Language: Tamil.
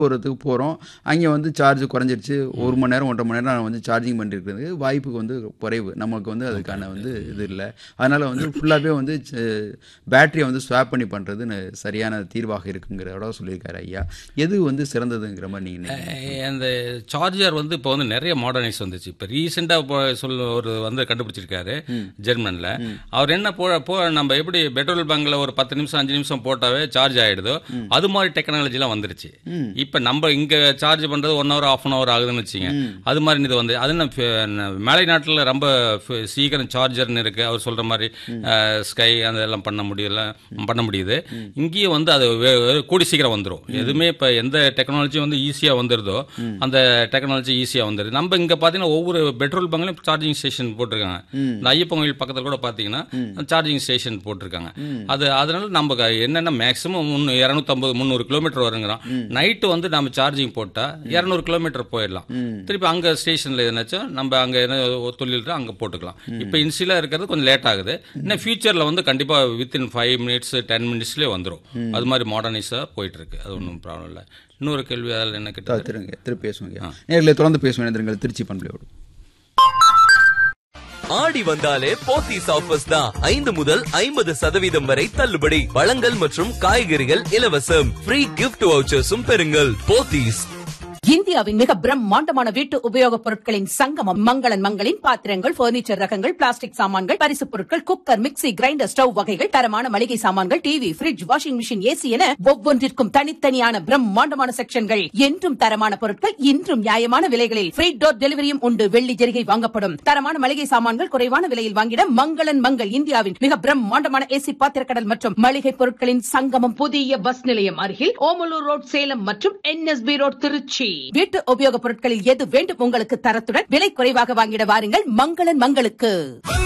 போகிறதுக்கு போகிறோம் அங்கே வந்து சார்ஜ் குறைஞ்சிருச்சு ஒரு மணி நேரம் ஒன்றரை மணி நேரம் நான் வந்து சார்ஜிங் பண்ணிருக்கிறது வாய்ப்புக்கு வந்து குறைவு நமக்கு வந்து அதுக்கான வந்து இது இல்லை அதனால் வந்து ஃபுல்லாகவே வந்து பேட்டரியை வந்து ஸ்வாப் பண்ணி பண்ணுறது சரியான தீர்வாக இருக்குங்கிறதோட சொல்லியிருக்காரு ஐயா எது வந்து சிறந்ததுங்கிற மாதிரி நீங்கள் அஹ் அந்த சார்ஜர் வந்து இப்போ வந்து நிறைய மாடர்னைஸ் வந்துச்சு இப்போ ரீசெண்டாக சொல்ல ஒரு வந்து கண்டுபிடிச்சிருக்காரு ஜெர்மனில் அவர் என்ன போ போ நம்ம எப்படி பெட்ரோல் பங்கில் ஒரு பத்து நிமிஷம் அஞ்சு நிமிஷம் போட்டாவே சார்ஜ் ஆகிடுதோ அது மாதிரி டெக்னாலஜிலாம் வந்துருச்சு இப்போ நம்ம இங்கே சார்ஜ் பண்ணுறது one hour of an hour ஆகுதுன்னு வச்சுங்க அது மாதிரி இது வந்து அது நம்ம ஃப- ந- மேலை நாட்டில் ரொம்ப ஃப- சீக்கிரம் சார்ஜர்னு இருக்கு அவர் சொல்ற மாதிரி ஸ்கை அதெல்லாம் பண்ண முடியல பண்ண முடியுது இங்கேயும் வந்து அது வே- வே- கூடி சீக்கிரம் வந்துடும் எதுவுமே இப்போ எந்த டெக்னாலஜி வந்து ஈஸியாக வந்துருதோ அந்த டெக்னாலஜி ஈஸியாக வந்துடுது நம்ம இங்கே பார்த்தீங்கன்னா ஒவ்வொரு பெட்ரோல் பங்க்லையும் சார்ஜிங் ஸ்டேஷன் போட்டிருக்காங்க இந்த ஐயப்பன் கோயில் பக்கத்தில் கூட பார்த்தீங்கன்னா சார்ஜிங் ஸ்டேஷன் போட்டிருக்காங்க அது அதனால நம்ம க- என்னென்ன மேக்ஸிமம் முன்னூ இரநூத்தம்பது முந்நூறு கிலோமீட்டர் வருங்கிறோம் நைட்டு வந்து நம்ம சார்ஜிங் போட்டால் இரநூறு கிலோமீட்டர் போயிடலாம் திருப்பி அங்கே ஸ்டேஷனில் எதுனாச்சும் நம்ம அங்கே என்ன தொழில் அங்கே போட்டுக்கலாம் இப்போ இன்சிலாக இருக்கிறது கொஞ்சம் லேட் ஆகுது இன்னும் ஃபியூச்சரில் வந்து கண்டிப்பாக வித்தின் ஃபைவ் மினிட்ஸ் டென் மினிட்ஸ்லேயே வந்துடும் அது மாதிரி மாடர்னைஸாக போயிட்டு இருக்கு அது ஒன்றும் ப்ராப்ளம் இல்லை இன்னொரு கேள்வி அதில் என்ன கிட்ட திருங்க திருப்பி பேசுவாங்க நேரில் தொடர்ந்து பேசுவேன் இணைந்திருங்கள் திருச்சி பண்பலையோடு ஆடி வந்தாலே போத்தீஸ் ஆஃபர்ஸ் தான் ஐந்து முதல் ஐம்பது சதவீதம் வரை தள்ளுபடி பழங்கள் மற்றும் காய்கறிகள் இலவசம் ஃப்ரீ கிஃப்ட் வவுச்சர்ஸும் பெறுங்கள் போத்தீஸ் இந்தியாவின் மிக பிரம்மாண்டமான வீட்டு உபயோகப் பொருட்களின் சங்கமம் மங்களன் மங்களின் பாத்திரங்கள் பர்னிச்சர் ரகங்கள் பிளாஸ்டிக் சாமான்கள் பரிசுப் பொருட்கள் குக்கர் மிக்ஸி கிரைண்டர் ஸ்டவ் வகைகள் தரமான மளிகை சாமான்கள் TV fridge washing machine AC என ஒவ்வொன்றிற்கும் தனித்தனியான பிரம்மாண்டமான செக்ஷன்கள் என்றும் தரமான பொருட்கள் இன்றும் நியாயமான விலைகளில் ஃப்ரீ டோர் டெலிவரியும் உண்டு வெள்ளி ஜெரிகை வாங்கப்படும் தரமான மளிகை சாமான்கள் குறைவான விலையில் வாங்கிட மங்களன் மங்கள் இந்தியாவின் மிக பிரம்மாண்டமான ஏசி பாத்திரக்கடல் மற்றும் மளிகை பொருட்களின் சங்கமம் புதிய பஸ் நிலையம் அருகில் ஓமலூர் ரோட் சேலம் மற்றும் என்எஸ்பி ரோட் திருச்சி வீட்டு உபயோகப் பொருட்களில் எது வேண்டும் உங்களுக்கு தரத்துடன் விலை குறைவாக வாங்கிட வாருங்கள் மங்களன் மங்களுக்கு